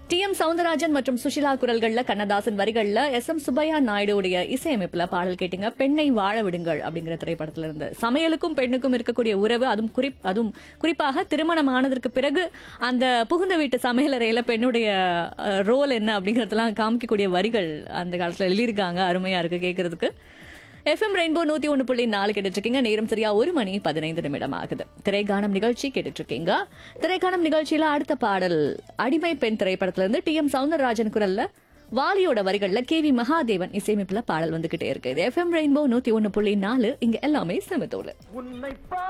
D M Soundararajan மற்றும் சுஷிலா குரல்கள்ல கண்ணதாசன் வரிகள்ல எஸ் எம் சுப்பையா நாயுடுவுடைய இசையமைப்புல பாடல் கேட்டீங்க பெண்ணை வாழ விடுங்கள் அப்படிங்கிற திரைப்படத்துல இருந்து சமையலுக்கும் பெண்ணுக்கும் இருக்கக்கூடிய உறவு அதுவும் குறிப் அதுவும் குறிப்பாக திருமணம் ஆனதற்கு பிறகு அந்த புகுந்த வீட்டு சமையலறையில பெண்ணுடைய ரோல் என்ன அப்படிங்கறதெல்லாம் காமிக்கக்கூடிய வரிகள் அந்த காலத்துல எழுதியிருக்காங்க அருமையா இருக்கு கேட்கறதுக்கு எஃப்எம் ரெயின்போ நூத்தி ஒன்று புள்ளி நாலு கேட்டுட்டு இருக்கீங்க நேரம் சரியா ஒரு மணி பதினைந்து நிமிடம் ஆகுது திரைக்கானம் நிகழ்ச்சி கேட்டுட்டு இருக்கீங்க திரைக்கானம் நிகழ்ச்சியில அடுத்த பாடல் அடிமை பெண் திரைப்படத்துல இருந்து டி எம் சவுந்தரராஜன் குரல்ல வாலியோட வரிகள்ல கே வி மகாதேவன் இசையமைப்புல பாடல் வந்துகிட்டே இருக்கு இது எஃப்எம் ரெயின்போ நூத்தி ஒன்னு புள்ளி நாலு இங்க எல்லாமே செமத்தோடு உன்னை